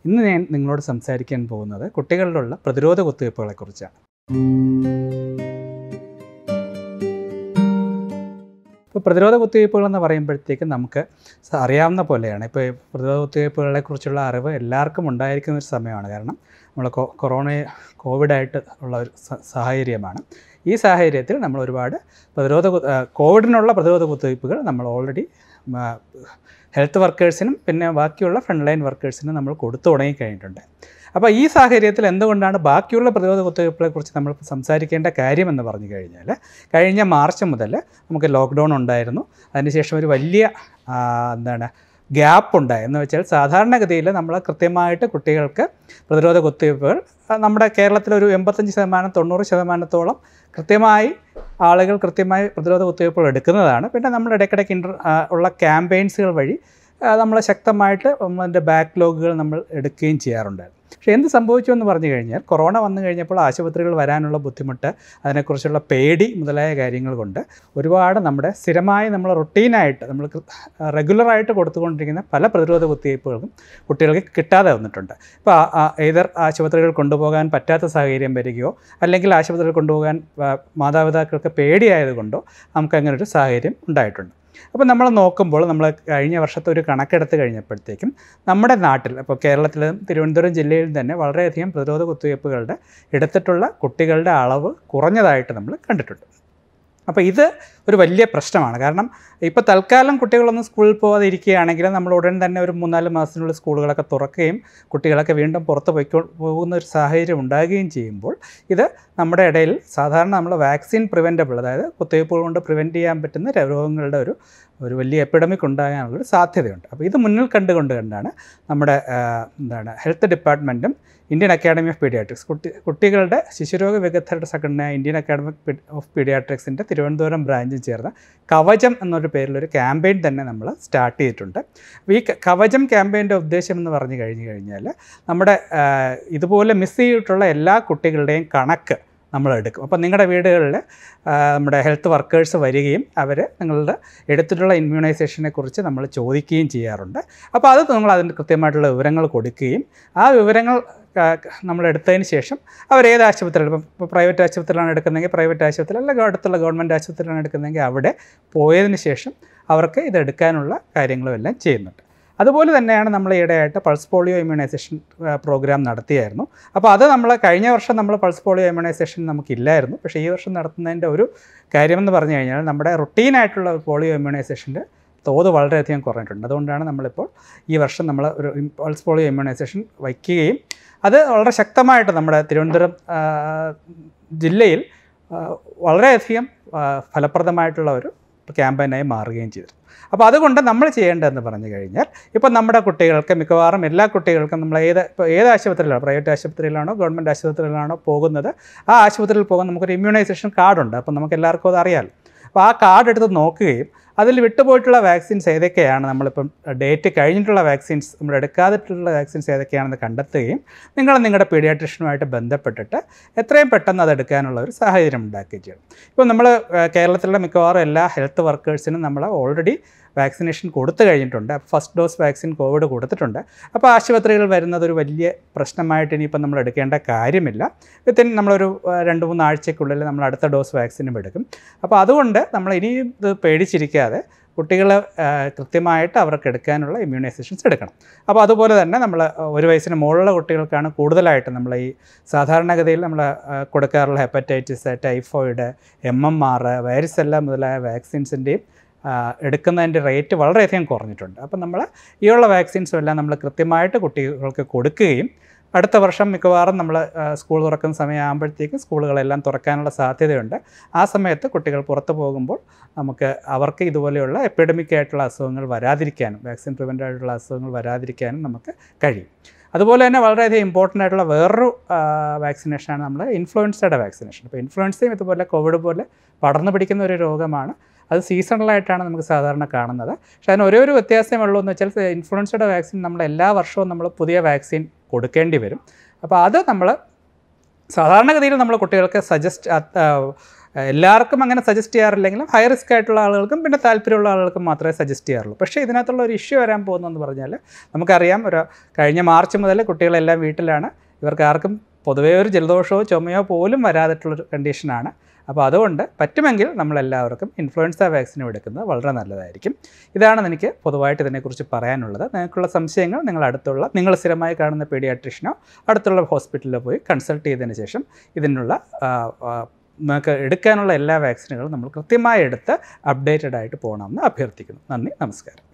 ഇന്ന് ഞാൻ നിങ്ങളോട് സംസാരിക്കാൻ പോകുന്നത് കുട്ടികളിലുള്ള പ്രതിരോധ കുത്തിവയ്പ്പുകളെക്കുറിച്ചാണ് ഇപ്പോൾ പ്രതിരോധ കുത്തിവയ്പ്പുകൾ എന്ന് പറയുമ്പോഴത്തേക്കും നമുക്ക് സ- അറിയാവുന്ന പോലെയാണ് ഇപ്പോൾ ഈ പ്രതിരോധ കുത്തിവയ്പ്പുകളെ കുറിച്ചുള്ള അറിവ് എല്ലാവർക്കും ഉണ്ടായിരിക്കുന്ന ഒരു സമയമാണ് കാരണം നമ്മൾ കൊ കൊറോണ കോവിഡായിട്ട് ഉള്ള ഒരു സ- സാഹചര്യമാണ് ഈ സാഹചര്യത്തിൽ നമ്മൾ ഒരുപാട് പ്രതിരോധ കു- ആ, കോവിഡിനുള്ള പ്രതിരോധ കുത്തിവയ്പ്പുകൾ നമ്മൾ ഓൾറെഡി ഹെൽത്ത് വർക്കേഴ്സിനും പിന്നെ ബാക്കിയുള്ള ഫ്രണ്ട് ലൈൻ വർക്കേഴ്സിനും നമ്മൾ കൊടുത്തു തുടങ്ങി കഴിഞ്ഞിട്ടുണ്ട് അപ്പോൾ ഈ സാഹചര്യത്തിൽ എന്തുകൊണ്ടാണ് ബാക്കിയുള്ള പ്രതിരോധ കുത്തിവയ്പ്പുകളെ കുറിച്ച് നമ്മൾ സംസാരിക്കേണ്ട കാര്യമെന്ന് പറഞ്ഞു കഴിഞ്ഞാൽ കഴിഞ്ഞ മാർച്ച് മുതൽ നമുക്ക് ലോക്ക്ഡൗൺ ഉണ്ടായിരുന്നു അതിനുശേഷം ഒരു വലിയ ആ, എന്താണ് ഗ്യാപ്പ് ഉണ്ടായി എന്ന് വെച്ചാൽ സാധാരണഗതിയിൽ നമ്മൾ കൃത്യമായിട്ട് കുട്ടികൾക്ക് പ്രതിരോധ കുത്തിവയ്പ്പുകൾ ആ, നമ്മുടെ കേരളത്തിലൊരു എൺപത്തഞ്ച് ശതമാനം തൊണ്ണൂറ് ശതമാനത്തോളം കൃത്യമായി ആളുകൾ കൃത്യമായി പ്രതിരോധ കുത്തിവയ്പ്പുകൾ എടുക്കുന്നതാണ് പിന്നെ നമ്മൾ ഇടയ്ക്കിടയ്ക്ക് ഇൻ്റർ ഉള്ള ക്യാമ്പയിൻസുകൾ വഴി നമ്മൾ ശക്തമായിട്ട് അതിൻ്റെ ബാക്ക്ലോഗുകൾ നമ്മൾ എടുക്കുകയും ചെയ്യാറുണ്ടായിരുന്നു പക്ഷേ എന്ത് സംഭവിച്ചു എന്ന് പറഞ്ഞു കഴിഞ്ഞാൽ കൊറോണ വന്നു കഴിഞ്ഞപ്പോൾ ആശുപത്രികൾ വരാനുള്ള ബുദ്ധിമുട്ട് അതിനെക്കുറിച്ചുള്ള പേടി മുതലായ കാര്യങ്ങൾ കൊണ്ട് ഒരുപാട് നമ്മുടെ സ്ഥിരമായി നമ്മൾ റൊട്ടീനായിട്ട് നമ്മൾ റെഗുലറായിട്ട് കൊടുത്തുകൊണ്ടിരിക്കുന്ന പല പ്രതിരോധ കുത്തിവയ്പ്പുകൾക്കും കുട്ടികൾക്ക് കിട്ടാതെ വന്നിട്ടുണ്ട് ഇപ്പോൾ ഏതർ ആശുപത്രികൾ കൊണ്ടുപോകാൻ പറ്റാത്ത സാഹചര്യം വരികയോ അല്ലെങ്കിൽ ആശുപത്രിയിൽ കൊണ്ടുപോകാൻ ആ, മാതാപിതാക്കൾക്ക് പേടിയായതുകൊണ്ടോ നമുക്ക് അങ്ങനെ ഒരു സാഹചര്യം ഉണ്ടായിട്ടുണ്ട് അപ്പോൾ നമ്മൾ നോക്കുമ്പോൾ നമ്മൾ കഴിഞ്ഞ വർഷത്തെ ഒരു കണക്കെടുത്ത് കഴിഞ്ഞപ്പോഴത്തേക്കും നമ്മുടെ നാട്ടിൽ അപ്പോൾ കേരളത്തിലും തിരുവനന്തപുരം ജില്ലയിൽ തന്നെ വളരെയധികം പ്രതിരോധ കുത്തിവയ്പ്പുകളുടെ എടുത്തിട്ടുള്ള കുട്ടികളുടെ അളവ് കുറഞ്ഞതായിട്ട് നമ്മൾ കണ്ടിട്ടുണ്ട് അപ്പോൾ ഇത് ഒരു വലിയ പ്രശ്നമാണ് കാരണം ഇപ്പോൾ തൽക്കാലം കുട്ടികളൊന്നും സ്കൂളിൽ പോകാതെ ഇരിക്കുകയാണെങ്കിൽ നമ്മൾ ഉടൻ തന്നെ ഒരു മൂന്നാല് മാസത്തിനുള്ളിൽ സ്കൂളുകളൊക്കെ തുറക്കുകയും കുട്ടികളൊക്കെ വീണ്ടും പുറത്ത് പോയിക്കോ പോകുന്ന ഒരു സാഹചര്യം ഉണ്ടാകുകയും ചെയ്യുമ്പോൾ ഇത് നമ്മുടെ ഇടയിൽ സാധാരണ നമ്മൾ വാക്സിൻ പ്രിവെൻറ്റബിൾ അതായത് കുത്തിവയ്പ്പുകൾ കൊണ്ട് പ്രിവെൻറ്റ് ചെയ്യാൻ പറ്റുന്ന രോഗങ്ങളുടെ ഒരു ഒരു വലിയ എപ്പിഡമിക് ഉണ്ടാകാനുള്ളൊരു സാധ്യതയുണ്ട് അപ്പോൾ ഇത് മുന്നിൽ കണ്ടുകൊണ്ട് കണ്ടാണ് നമ്മുടെ ആ, എന്താണ് ഹെൽത്ത് ഡിപ്പാർട്ട്മെൻറ്റും ഇന്ത്യൻ അക്കാഡമി ഓഫ് പീഡിയാട്രിക്സ് കുട്ടി കുട്ടികളുടെ ശിശുരോഗ വിദഗ്ധരുടെ സംഘടന ഇന്ത്യൻ അക്കാഡമി ഓഫ് പീഡിയാട്രിക്സിൻ്റെ തിരുവനന്തപുരം ബ്രാഞ്ചിൽ ചേർന്ന കവചം എന്നൊരു പേരിലൊരു ക്യാമ്പയിൻ തന്നെ നമ്മൾ സ്റ്റാർട്ട് ചെയ്തിട്ടുണ്ട് അപ്പോൾ ഈ ക- കവചം ക്യാമ്പയിൻ്റെ ഉദ്ദേശം എന്ന് പറഞ്ഞു കഴിഞ്ഞു കഴിഞ്ഞാൽ നമ്മുടെ ആ, ഇതുപോലെ മിസ് ചെയ്തിട്ടുള്ള എല്ലാ കുട്ടികളുടെയും കണക്ക് നമ്മൾ എടുക്കും അപ്പോൾ നിങ്ങളുടെ വീടുകളിൽ ആ, നമ്മുടെ ഹെൽത്ത് വർക്കേഴ്സ് വരികയും അവർ നിങ്ങളുടെ എടുത്തിട്ടുള്ള ഇമ്മ്യൂണൈസേഷനെ കുറിച്ച് നമ്മൾ ചോദിക്കുകയും ചെയ്യാറുണ്ട് അപ്പോൾ അത് നിങ്ങൾ അതിൻ്റെ കൃത്യമായിട്ടുള്ള വിവരങ്ങൾ കൊടുക്കുകയും ആ വിവരങ്ങൾ ആ, നമ്മൾ എടുത്തതിന് ശേഷം അവർ ഏത് ആശുപത്രിയിൽ ഇപ്പോൾ ഇപ്പോൾ പ്രൈവറ്റ് ആശുപത്രിയിലാണ് എടുക്കുന്നതെങ്കിൽ പ്രൈവറ്റ് ആശുപത്രി അല്ലെങ്കിൽ അടുത്തുള്ള ഗവൺമെൻറ് ആശുപത്രിയിലാണ് എടുക്കുന്നതെങ്കിൽ അവിടെ പോയതിന് ശേഷം അവർക്ക് ഇത് എടുക്കാനുള്ള കാര്യങ്ങളും എല്ലാം ചെയ്യുന്നുണ്ട് അതുപോലെ തന്നെയാണ് നമ്മൾ ഈയിടെയായിട്ട് പൾസ് പോളിയോ ഇമ്മ്യൂണൈസേഷൻ പ്രോഗ്രാം നടത്തിയായിരുന്നു അപ്പോൾ അത് നമ്മൾ കഴിഞ്ഞ വർഷം നമ്മൾ പൾസ് പോളിയോ ഇമ്മ്യൂണൈസേഷൻ നമുക്കില്ലായിരുന്നു പക്ഷേ ഈ വർഷം നടത്തുന്നതിൻ്റെ ഒരു കാര്യമെന്ന് പറഞ്ഞു കഴിഞ്ഞാൽ നമ്മുടെ റുട്ടീനായിട്ടുള്ള പോളിയോ ഇമ്മ്യൂണൈസേഷൻ്റെ തോത് വളരെയധികം കുറഞ്ഞിട്ടുണ്ട് അതുകൊണ്ടാണ് നമ്മളിപ്പോൾ ഈ വർഷം നമ്മൾ ഒരു പൾസ് പോളിയോ ഇമ്മ്യൂണൈസേഷൻ വയ്ക്കുകയും അത് വളരെ ശക്തമായിട്ട് നമ്മുടെ തിരുവനന്തപുരം ആ, ജില്ലയിൽ ആ, വളരെയധികം ആ, ഫലപ്രദമായിട്ടുള്ള ഒരു ക്യാമ്പയിനായി മാറുകയും ചെയ്തു അപ്പോൾ അതുകൊണ്ട് നമ്മൾ ചെയ്യേണ്ടതെന്ന് പറഞ്ഞു കഴിഞ്ഞാൽ ഇപ്പോൾ നമ്മുടെ കുട്ടികൾക്ക് മിക്കവാറും എല്ലാ കുട്ടികൾക്കും നമ്മൾ ഏത് ഇപ്പോൾ ഏത് ആശുപത്രിയിലാണോ പ്രൈവറ്റ് ആശുപത്രിയിലാണോ ഗവൺമെൻറ് ആശുപത്രിയിലാണോ പോകുന്നത് ആ ആശുപത്രിയിൽ പോകാൻ നമുക്കൊരു ഇമ്മ്യൂണൈസേഷൻ കാർഡുണ്ട് അപ്പോൾ നമുക്ക് എല്ലാവർക്കും അത് അറിയാമല്ലോ അപ്പോൾ ആ കാർഡ് എടുത്ത് നോക്കുകയും അതിൽ വിട്ടുപോയിട്ടുള്ള വാക്സിൻസ് ഏതൊക്കെയാണ് നമ്മളിപ്പം ഡേറ്റ് കഴിഞ്ഞിട്ടുള്ള വാക്സിൻസ് നമ്മൾ എടുക്കാതിട്ടുള്ള വാക്സിൻസ് ഏതൊക്കെയാണെന്ന് കണ്ടെത്തുകയും നിങ്ങൾ നിങ്ങളുടെ പീഡിയാട്രിഷ്യനുമായിട്ട് ബന്ധപ്പെട്ടിട്ട് എത്രയും പെട്ടെന്ന് അത് എടുക്കാനുള്ള ഒരു സാഹചര്യം ഉണ്ടാക്കുകയും ചെയ്യണം ഇപ്പോൾ നമ്മൾ കേരളത്തിലുള്ള മിക്കവാറും എല്ലാ ഹെൽത്ത് വർക്കേഴ്സിനും നമ്മൾ ഓൾറെഡി വാക്സിനേഷൻ കൊടുത്തു കഴിഞ്ഞിട്ടുണ്ട് ഫസ്റ്റ് ഡോസ് വാക്സിൻ കോവിഡ് കൊടുത്തിട്ടുണ്ട് അപ്പോൾ ആശുപത്രികൾ വരുന്നത് ഒരു വലിയ പ്രശ്നമായിട്ട് ഇനിയിപ്പോൾ നമ്മൾ എടുക്കേണ്ട കാര്യമില്ല വിത്തിൻ നമ്മളൊരു ആ, രണ്ട് മൂന്ന് ആഴ്ചയ്ക്കുള്ളിൽ നമ്മൾ അടുത്ത ഡോസ് വാക്സിനും എടുക്കും അപ്പോൾ അതുകൊണ്ട് നമ്മൾ ഇനിയും ഇത് പേടിച്ചിരിക്കാതെ കുട്ടികൾ കൃത്യമായിട്ട് അവർക്ക് എടുക്കാനുള്ള ഇമ്മ്യൂണൈസേഷൻസ് എടുക്കണം അപ്പോൾ അതുപോലെ തന്നെ നമ്മൾ ഒരു വയസ്സിന് മുകളിലുള്ള കുട്ടികൾക്കാണ് കൂടുതലായിട്ട് നമ്മൾ ഈ സാധാരണഗതിയിൽ നമ്മൾ കൊടുക്കാറുള്ള hepatitis typhoid M M R varicella മുതലായ വാക്സിൻസിൻ്റെയും എടുക്കുന്നതിൻ്റെ റേറ്റ് വളരെയധികം കുറഞ്ഞിട്ടുണ്ട് അപ്പം നമ്മൾ ഈ ഉള്ള വാക്സിൻസും എല്ലാം നമ്മൾ കൃത്യമായിട്ട് കുട്ടികൾക്ക് കൊടുക്കുകയും അടുത്ത വർഷം മിക്കവാറും നമ്മൾ സ്കൂൾ തുറക്കുന്ന സമയമാകുമ്പോഴത്തേക്കും സ്കൂളുകളെല്ലാം തുറക്കാനുള്ള സാധ്യതയുണ്ട് ആ സമയത്ത് കുട്ടികൾ പുറത്ത് പോകുമ്പോൾ നമുക്ക് അവർക്ക് ഇതുപോലെയുള്ള എപ്പിഡമിക് ആയിട്ടുള്ള അസുഖങ്ങൾ വരാതിരിക്കാനും വാക്സിൻ പ്രിവെൻ്റ് ആയിട്ടുള്ള അസുഖങ്ങൾ വരാതിരിക്കാനും നമുക്ക് കഴിയും അതുപോലെ തന്നെ വളരെയധികം ഇമ്പോർട്ടൻ്റ് ആയിട്ടുള്ള വേറൊരു വാക്സിനേഷനാണ് നമ്മൾ ഇൻഫ്ലുവൻസയുടെ വാക്സിനേഷൻ അപ്പോൾ ഇൻഫ്ലുവൻസയും ഇതുപോലെ കോവിഡ് പോലെ പടർന്നു പിടിക്കുന്ന ഒരു രോഗമാണ് അത് സീസണലായിട്ടാണ് നമുക്ക് സാധാരണ കാണുന്നത് പക്ഷേ അതിന് ഒരേ ഒരു വ്യത്യാസമേ ഉള്ളൂ എന്ന് വെച്ചാൽ ഇൻഫ്ലുവൻസയുടെ വാക്സിൻ നമ്മൾ എല്ലാ വർഷവും നമ്മൾ പുതിയ വാക്സിൻ കൊടുക്കേണ്ടി വരും അപ്പോൾ അത് നമ്മൾ സാധാരണഗതിയിൽ നമ്മൾ കുട്ടികൾക്ക് സജസ്റ്റ് ഏഹ് എല്ലാവർക്കും അങ്ങനെ സജസ്റ്റ് ചെയ്യാറില്ലെങ്കിലും ഹൈ റിസ്ക് ആയിട്ടുള്ള ആളുകൾക്കും പിന്നെ താല്പര്യമുള്ള ആളുകൾക്കും മാത്രമേ സജസ്റ്റ് ചെയ്യാറുള്ളൂ പക്ഷേ ഇതിനകത്തുള്ള ഒരു ഇഷ്യൂ വരാൻ പോകുന്നതെന്ന് പറഞ്ഞാൽ നമുക്കറിയാം ഒരു കഴിഞ്ഞ മാർച്ച് മുതൽ കുട്ടികളെല്ലാം വീട്ടിലാണ് ഇവർക്ക് ആർക്കും പൊതുവേ ഒരു ജലദോഷമോ ചുമയോ പോലും വരാതിട്ടുള്ളൊരു കണ്ടീഷനാണ് അപ്പോൾ അതുകൊണ്ട് പറ്റുമെങ്കിൽ നമ്മളെല്ലാവർക്കും ഇൻഫ്ലുവൻസ വാക്സിനും എടുക്കുന്നത് വളരെ നല്ലതായിരിക്കും ഇതാണ് എനിക്ക് പൊതുവായിട്ട് ഇതിനെക്കുറിച്ച് പറയാനുള്ളത് നിങ്ങൾക്കുള്ള സംശയങ്ങൾ നിങ്ങൾ അടുത്തുള്ള നിങ്ങൾ സ്ഥിരമായി കാണുന്ന പീഡിയാട്രിഷനോ അടുത്തുള്ള ഹോസ്പിറ്റലിലോ പോയി കൺസൾട്ട് ചെയ്തതിന് ശേഷം ഇതിനുള്ള ആ, ആ, നമുക്ക് എടുക്കാനുള്ള എല്ലാ വാക്സിനുകളും നമ്മൾ കൃത്യമായി എടുത്ത് അപ്ഡേറ്റഡ് ആയിട്ട് പോകണമെന്ന് അഭ്യർത്ഥിക്കുന്നു നന്ദി നമസ്കാരം